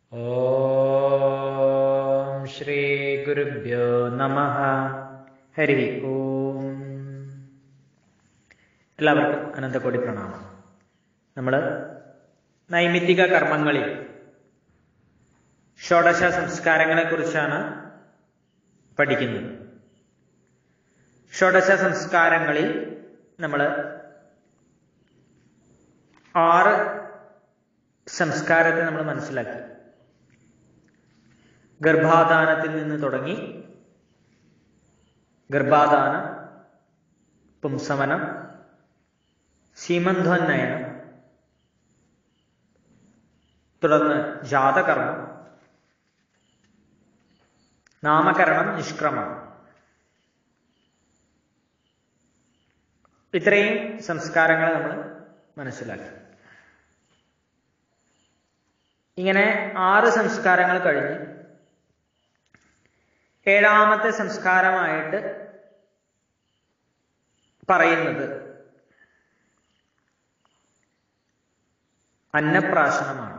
ഓം ശ്രീ ഗുരുഭ്യോ നമ ഹരി ഓം എല്ലാവർക്കും അനന്തകോടി പ്രണാമം നമ്മൾ നൈമിത്തിക കർമ്മങ്ങളിൽ ഷോഡശ സംസ്കാരങ്ങളെ കുറിച്ചാണ് പഠിക്കുന്നത് ഷോഡശ സംസ്കാരങ്ങളിൽ നമ്മൾ ആറ് സംസ്കാരത്തെ നമ്മൾ മനസ്സിലാക്കി ഗർഭാധാനത്തിൽ നിന്ന് തുടങ്ങി ഗർഭാധാനം പുംസവനം സീമന്ധ്വന്നയനം തുടർന്ന് ജാതകർമ്മം നാമകരണം നിഷ്ക്രമണം ഇത്രയും സംസ്കാരങ്ങൾ നമ്മൾ മനസ്സിലാക്കി ഇങ്ങനെ ആറ് സംസ്കാരങ്ങൾ കഴിഞ്ഞ് ഏഴാമത്തെ സംസ്കാരമായിട്ട് പറയുന്നത് അന്നപ്രാശനമാണ്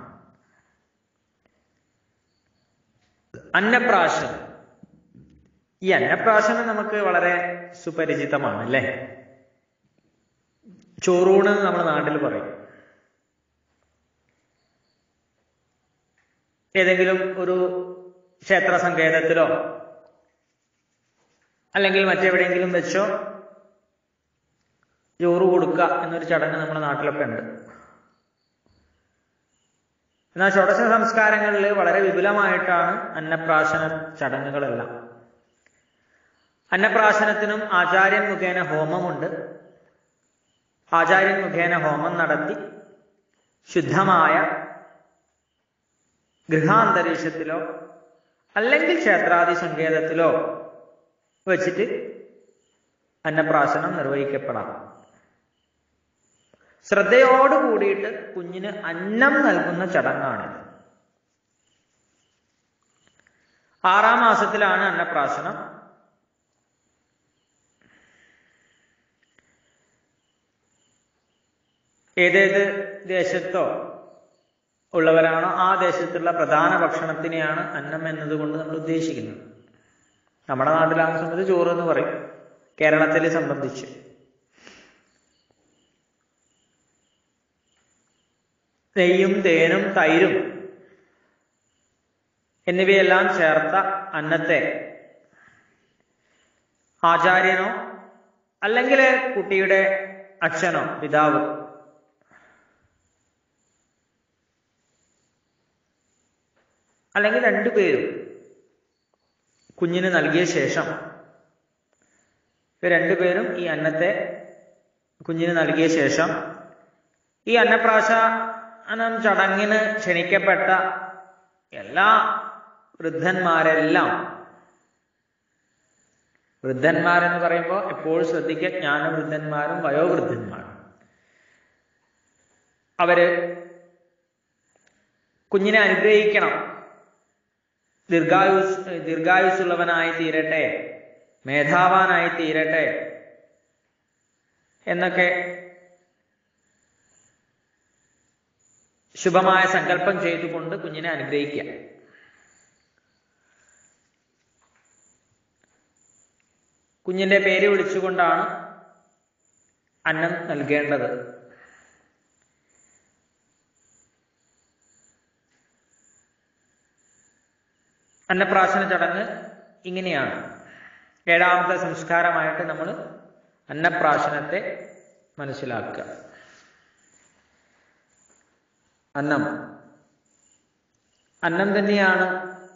അന്നപ്രാശനം ഈ അന്നപ്രാശനം നമുക്ക് വളരെ സുപരിചിതമാണ് അല്ലേ ചോറൂണ് നമ്മൾ നാട്ടിൽ പറയും ഏതെങ്കിലും ഒരു ക്ഷേത്ര സങ്കേതത്തിലോ അല്ലെങ്കിൽ മറ്റെവിടെയെങ്കിലും വെച്ചോ ചോറ് കൊടുക്കുക എന്നൊരു ചടങ്ങ് നമ്മുടെ നാട്ടിലൊക്കെ ഉണ്ട് എന്നാൽ ഷോഡശ സംസ്കാരങ്ങളിൽ വളരെ വിപുലമായിട്ടാണ് അന്നപ്രാശന ചടങ്ങുകളെല്ലാം അന്നപ്രാശനത്തിനും ആചാര്യൻ മുഖേന ഹോമമുണ്ട് ആചാര്യൻ മുഖേന ഹോമം നടത്തി ശുദ്ധമായ ഗൃഹാന്തരീക്ഷത്തിലോ അല്ലെങ്കിൽ ക്ഷേത്രാദി സങ്കേതത്തിലോ വെച്ചിട്ട് അന്നപ്രാശനം നിർവഹിക്കപ്പെടാം ശ്രദ്ധയോട് കൂടിയിട്ട് കുഞ്ഞിന് അന്നം നൽകുന്ന ചടങ്ങാണിത് ആറാം മാസത്തിലാണ് അന്നപ്രാശനം ഏതേത് ദേശത്തോ ഉള്ളവരാണോ ആ ദേശത്തുള്ള പ്രധാന ഭക്ഷണത്തിനെയാണ് അന്നം എന്നതുകൊണ്ട് നമ്മൾ ഉദ്ദേശിക്കുന്നത് നമ്മുടെ നാട്ടിലാകുന്ന സമയത്ത് ചോറ് എന്ന് പറയും കേരളത്തെ സംബന്ധിച്ച് നെയ്യും തേനും തൈരും എന്നിവയെല്ലാം ചേർത്ത അന്നത്തെ ആചാര്യനോ അല്ലെങ്കിൽ കുട്ടിയുടെ അച്ഛനോ പിതാവ് അല്ലെങ്കിൽ രണ്ടുപേരും കുഞ്ഞിന് നൽകിയ ശേഷം രണ്ടുപേരും ഈ അന്നത്തെ കുഞ്ഞിന് നൽകിയ ശേഷം ഈ അന്നപ്രാശനം ചടങ്ങിന് ക്ഷണിക്കപ്പെട്ട എല്ലാ വൃദ്ധന്മാരെല്ലാം വൃദ്ധന്മാരെന്ന് പറയുമ്പോൾ എപ്പോഴും ശ്രദ്ധിക്കുക ജ്ഞാനവൃദ്ധന്മാരും വയോവൃദ്ധന്മാരും അവര് കുഞ്ഞിനെ അനുഗ്രഹിക്കണം ദീർഘായുസ് ദീർഘായുസുള്ളവനായി തീരട്ടെ മേധാവാനായി തീരട്ടെ എന്നൊക്കെ ശുഭമായ സങ്കല്പം ചെയ്തുകൊണ്ട് കുഞ്ഞിനെ അനുഗ്രഹിക്കുക കുഞ്ഞിന്റെ പേര് വിളിച്ചുകൊണ്ടാണ് അന്നം നൽകേണ്ടത് അന്നപ്രാശന ചടങ്ങ് ഇങ്ങനെയാണ് ഏഴാമത്തെ സംസ്കാരമായിട്ട് നമ്മൾ അന്നപ്രാശനത്തെ മനസ്സിലാക്കുക അന്നം അന്നം തന്നെയാണ്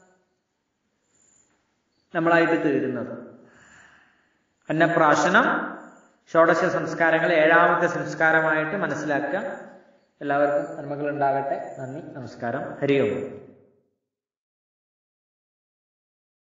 നമ്മളായിട്ട് തീരുന്നത് അന്നപ്രാശനം ഷോഡശ സംസ്കാരങ്ങൾ ഏഴാമത്തെ സംസ്കാരമായിട്ട് മനസ്സിലാക്കുക എല്ലാവർക്കും നന്മകൾ ഉണ്ടാകട്ടെ നന്ദി നമസ്കാരം ഹരി ഓം